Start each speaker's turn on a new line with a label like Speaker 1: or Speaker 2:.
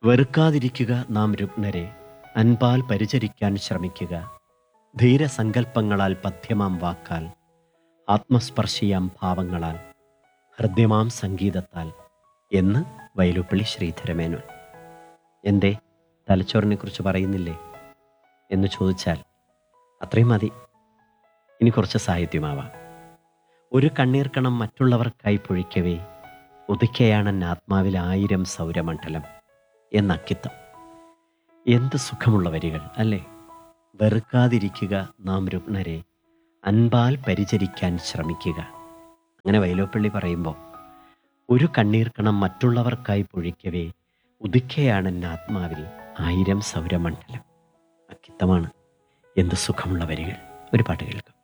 Speaker 1: വെറുക്കാതിരിക്കുക നാം രുഗ്നരെ അൻപാൽ പരിചരിക്കാൻ ശ്രമിക്കുക ധീരസങ്കല്പങ്ങളാൽ പഥ്യമാം വാക്കാൽ ആത്മസ്പർശിയാം ഭാവങ്ങളാൽ ഹൃദ്യമാം സംഗീതത്താൽ എന്ന് വയലുപ്പള്ളി ശ്രീധരമേനോൻ എന്തേ തലച്ചോറിനെ കുറിച്ച് പറയുന്നില്ലേ എന്ന് ചോദിച്ചാൽ അത്രയും മതി ഇനി കുറച്ച് സാഹിത്യമാവാം ഒരു കണ്ണീർക്കണം മറ്റുള്ളവർക്കായി പൊഴിക്കവേ ഉദിക്കയാണൻ ആത്മാവിൽ ആയിരം സൗരമണ്ഡലം എന്ന അക്കിത്തം എന്ത് സുഖമുള്ള വരികൾ അല്ലേ വെറുക്കാതിരിക്കുക നാം രുഗ്നരെ അൻപാൽ പരിചരിക്കാൻ ശ്രമിക്കുക അങ്ങനെ വൈലോപ്പള്ളി പറയുമ്പോൾ ഒരു കണ്ണീർക്കണം മറ്റുള്ളവർക്കായി പൊഴിക്കവേ ഉദിക്കയാണൻ ആത്മാവിൽ ആയിരം സൗരമണ്ഡലം അക്കിത്തമാണ് എന്ത് സുഖമുള്ള വരികൾ ഒരു പാട്ട് കേൾക്കാം